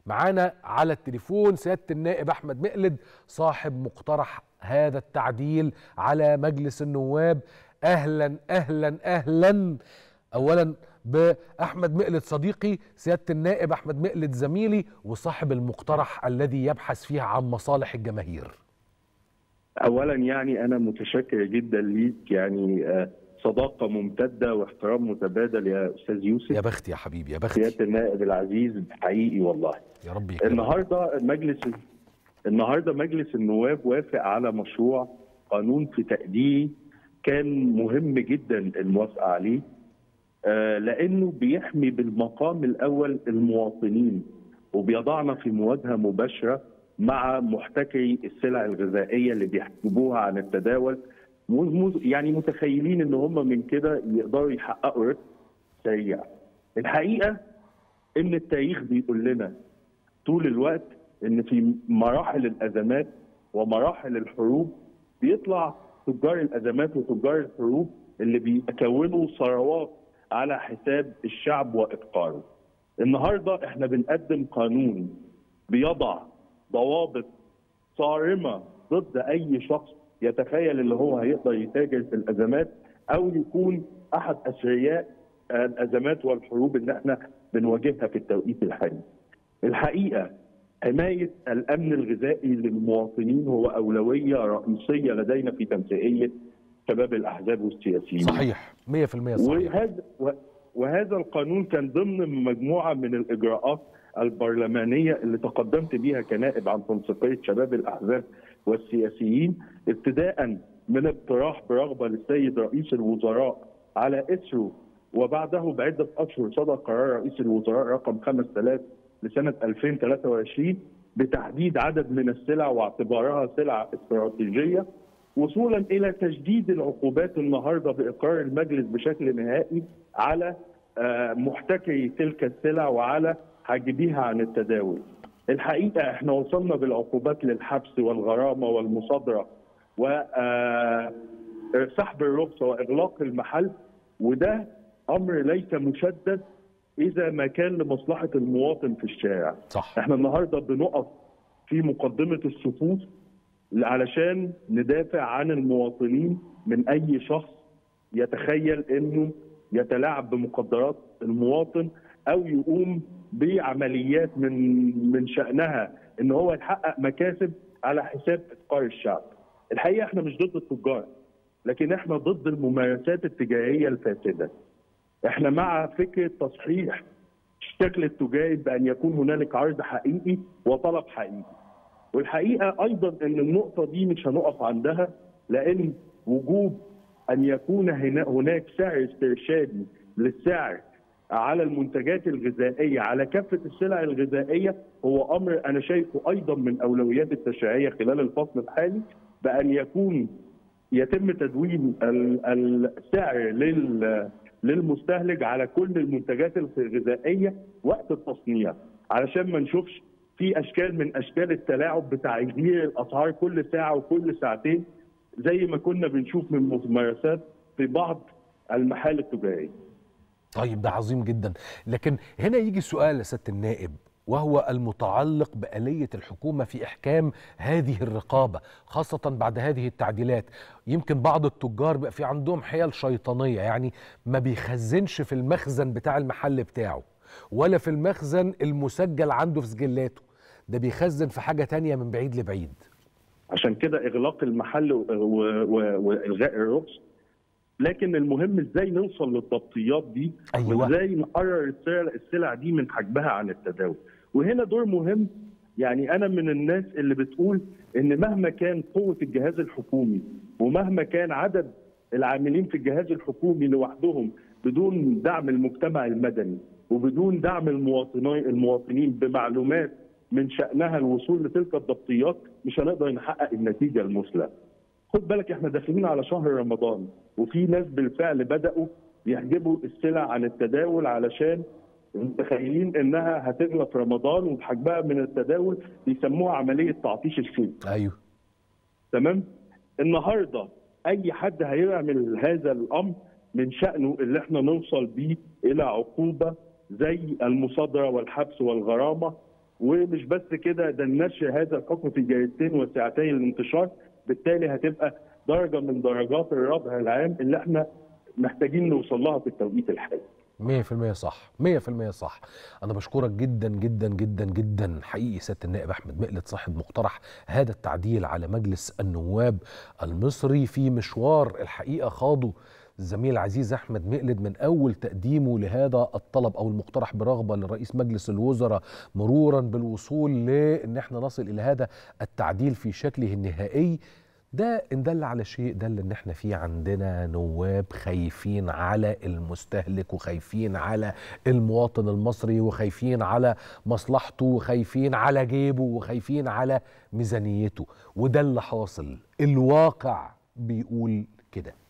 معانا على التليفون سياده النائب احمد مقلد صاحب مقترح هذا التعديل على مجلس النواب اهلا اهلا اهلا اولا باحمد مقلد صديقي سياده النائب احمد مقلد زميلي وصاحب المقترح الذي يبحث فيه عن مصالح الجماهير اولا يعني انا متشكر جدا ليك يعني صداقه ممتده واحترام متبادل يا استاذ يوسف يا بختي يا حبيبي يا بختي سياده النائب العزيز حقيقي والله يا رب يكرمك النهارده مجلس النهارده مجلس النواب وافق على مشروع قانون في تقديري كان مهم جدا الموافقه عليه آه لانه بيحمي بالمقام الاول المواطنين وبيضعنا في مواجهه مباشره مع محتكري السلع الغذائيه اللي بيحجبوها عن التداول يعني متخيلين ان هم من كده يقدروا يحققوا ربح سريع. الحقيقه ان التاريخ بيقول لنا طول الوقت ان في مراحل الازمات ومراحل الحروب بيطلع تجار الازمات وتجار الحروب اللي بيكونوا ثروات على حساب الشعب وافقاره. النهارده احنا بنقدم قانون بيضع ضوابط صارمه ضد اي شخص يتخيل اللي هو هيقدر يتاجر في الازمات او يكون احد اثرياء الازمات والحروب اللي احنا بنواجهها في التوقيت الحالي. الحقيقه حمايه الامن الغذائي للمواطنين هو اولويه رئيسيه لدينا في تنسيقيه شباب الاحزاب والسياسيين. صحيح 100% صحيح. وهذا وهذا القانون كان ضمن مجموعه من الاجراءات البرلمانيه اللي تقدمت بيها كنائب عن تنسيقيه شباب الاحزاب والسياسيين ابتداء من اقتراح برغبه للسيد رئيس الوزراء على اثره وبعده بعده اشهر صدر قرار رئيس الوزراء رقم 5000 لسنه 2023 بتحديد عدد من السلع واعتبارها سلع استراتيجيه وصولا الى تجديد العقوبات النهارده باقرار المجلس بشكل نهائي على محتكري تلك السلع وعلى حاجبيها عن التداول. الحقيقه احنا وصلنا بالعقوبات للحبس والغرامه والمصادره وسحب الرخصه واغلاق المحل وده امر ليس مشدد اذا ما كان لمصلحه المواطن في الشارع. صح. احنا النهارده بنقف في مقدمه الصفوف علشان ندافع عن المواطنين من اي شخص يتخيل انه يتلاعب بمقدرات المواطن او يقوم بعمليات من من شانها ان هو يحقق مكاسب على حساب افقار الشعب. الحقيقه احنا مش ضد التجار لكن احنا ضد الممارسات التجاريه الفاسده. احنا مع فكره تصحيح الشكل التجاري بان يكون هنالك عرض حقيقي وطلب حقيقي. والحقيقه ايضا ان النقطه دي مش هنقف عندها لان وجوب ان يكون هناك سعر استرشادي للسعر على المنتجات الغذائيه على كافه السلع الغذائيه هو امر انا شايفه ايضا من اولويات التشريعيه خلال الفصل الحالي بان يكون يتم تدوين السعر لل للمستهلك على كل المنتجات الغذائيه وقت التصنيع علشان ما نشوفش في اشكال من اشكال التلاعب بتغيير الاسعار كل ساعه وكل ساعتين زي ما كنا بنشوف من ممارسات في بعض المحال التجاريه. طيب ده عظيم جدا، لكن هنا يجي سؤال يا سياده النائب وهو المتعلق بآلية الحكومة في إحكام هذه الرقابة خاصة بعد هذه التعديلات يمكن بعض التجار بقى في عندهم حيل شيطانية يعني ما بيخزنش في المخزن بتاع المحل بتاعه ولا في المخزن المسجل عنده في سجلاته ده بيخزن في حاجة تانية من بعيد لبعيد عشان كده إغلاق المحل وإلغاء الرخص لكن المهم ازاي نوصل للضبطيات دي أيوة. وازاي نقرر السلع, السلع دي من حجبها عن التداول وهنا دور مهم يعني انا من الناس اللي بتقول ان مهما كان قوه الجهاز الحكومي ومهما كان عدد العاملين في الجهاز الحكومي لوحدهم بدون دعم المجتمع المدني وبدون دعم المواطنين المواطنين بمعلومات من شانها الوصول لتلك الضبطيات مش هنقدر نحقق النتيجه المثلى. خد بالك احنا داخلين على شهر رمضان وفي ناس بالفعل بداوا يحجبوا السلع عن التداول علشان متخيلين انها هتغلى في رمضان وبحجبها من التداول بيسموها عمليه تعطيش السوق. ايوه تمام؟ النهارده اي حد هيعمل هذا الامر من شانه اللي احنا نوصل بيه الى عقوبه زي المصادره والحبس والغرامه ومش بس كده ده النشر هذا الحكم في جريدتين وساعتين الانتشار بالتالي هتبقى درجه من درجات الردع العام اللي احنا محتاجين نوصل لها في التوقيت الحالي 100% صح 100% صح انا بشكرك جدا جدا جدا جدا حقيقي سياده النائب احمد مقلد صاحب مقترح هذا التعديل على مجلس النواب المصري في مشوار الحقيقه خاضه الزميل العزيز احمد مقلد من اول تقديمه لهذا الطلب او المقترح برغبه لرئيس مجلس الوزراء مرورا بالوصول لان احنا نصل الى هذا التعديل في شكله النهائي ده ان دل على شيء دل ان احنا في عندنا نواب خايفين على المستهلك وخايفين على المواطن المصري وخايفين على مصلحته وخايفين على جيبه وخايفين على ميزانيته وده اللي حاصل الواقع بيقول كده